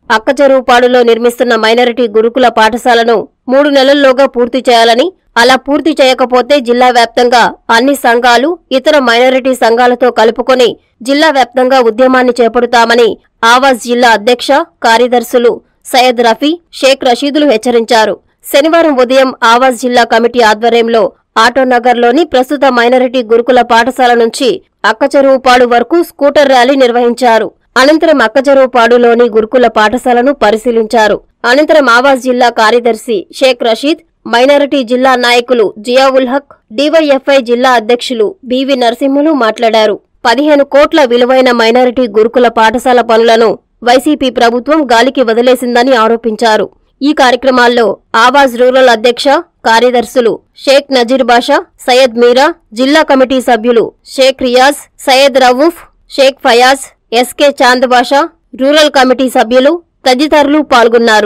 అక్కచెరువుపాడులో నిర్మిస్తున్న మైనారిటీ గురుకుల పాఠశాలను మూడు నెలల్లోగా పూర్తి చేయాలని అలా పూర్తి చేయకపోతే జిల్లా వ్యాప్తంగా అన్ని సంఘాలు ఇతర మైనారిటీ సంఘాలతో కలుపుకొని జిల్లా వ్యాప్తంగా ఉద్యమాన్ని చేపడతామని ఆవాజ్ జిల్లా అధ్యక్ష కార్యదర్శులు సయ్యద్ రఫీ షేక్ రషీదులు హెచ్చరించారు శనివారం ఉదయం ఆవాజ్ జిల్లా కమిటీ ఆధ్వర్యంలో ఆటోనగర్లోని ప్రస్తుత మైనారిటీ గురుకుల పాఠశాల నుంచి అక్కచెరువుపాడు వరకు స్కూటర్ ర్యాలీ నిర్వహించారు అనంతరం అక్కచెరువుపాడులోని గురుకుల పాఠశాలను పరిశీలించారు అనంతరం ఆవాజ్ జిల్లా కార్యదర్శి షేక్ రషీద్ మైనారిటీ జిల్లా నాయకులు జియావుల్ హక్ డివైఎఫ్ఐ జిల్లా అధ్యక్షులు బివి నరసింహులు మాట్లాడారు పదిహేను కోట్ల విలువైన మైనారిటీ గురుకుల పాఠశాల పనులను వైసీపీ ప్రభుత్వం గాలికి వదిలేసిందని ఆరోపించారు ఈ కార్యక్రమాల్లో ఆవాజ్ రూరల్ అధ్యక్ష కార్యదర్శులు షేక్ నజీర్ బాషా సయ్యద్ మీరా జిల్లా కమిటీ సభ్యులు Shaik Riyaz Syed Rauf Shaik Fayaz SK Chand Basha rural committee సభ్యులు తదితరులు పాల్గొన్నారు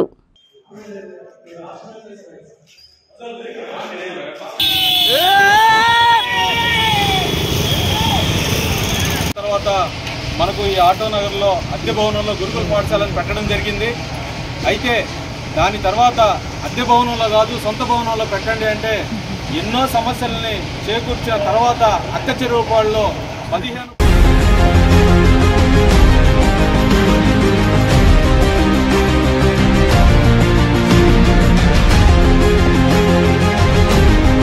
తర్వాత మనకు ఈ ఆటో నగర్లో అద్దె భవనంలో గురుకుల పాఠశాలను పెట్టడం జరిగింది అయితే దాని తర్వాత అద్దె భవనంలో కాదు సొంత భవనంలో పెట్టండి అంటే ఎన్నో సమస్యలని చేకూర్చిన తర్వాత అక్క చెరువుపాడులో పదిహేను